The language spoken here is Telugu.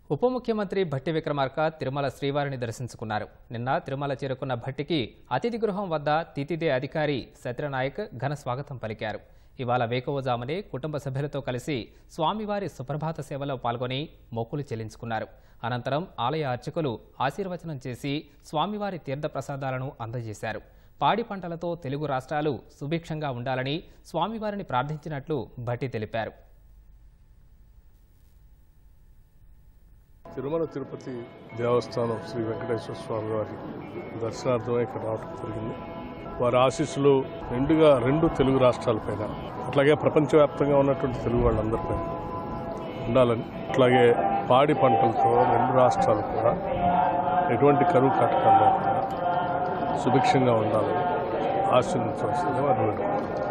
ఉప ముఖ్యమంత్రి భట్టి విక్రమార్క తిరుమల శ్రీవారిని దర్శించుకున్నారు నిన్న తిరుమల చేరుకున్న భట్టికి అతిథి గృహం వద్ద తితిదే అధికారి సత్యనాయక్ ఘన స్వాగతం పలికారు ఇవాళ వేకువజామునే కుటుంబ సభ్యులతో కలిసి స్వామివారి సుప్రభాత సేవలో పాల్గొని మొక్కులు చెల్లించుకున్నారు అనంతరం ఆలయ అర్చకులు ఆశీర్వచనం చేసి స్వామివారి తీర్థప్రసాదాలను అందజేశారు పాడి పంటలతో తెలుగు రాష్ట్రాలు సుభిక్షంగా ఉండాలని స్వామివారిని ప్రార్థించినట్లు భట్టి తెలిపారు తిరుమల తిరుపతి దేవస్థానం శ్రీ వెంకటేశ్వర స్వామి వారి దర్శనార్థమై ఇక్కడ రావడం జరిగింది వారి ఆశీస్సులు నిండుగా రెండు తెలుగు రాష్ట్రాలపైన అట్లాగే ప్రపంచవ్యాప్తంగా ఉన్నటువంటి తెలుగు వాళ్ళందరిపైన ఉండాలని అట్లాగే పాడి పంటలతో రెండు రాష్ట్రాలు కూడా ఎటువంటి కరువు కాటకాలు లేకుండా సుభిక్షంగా ఉండాలని ఆశీర్వదించవలసింది వారిని వేడుకుంటున్నాను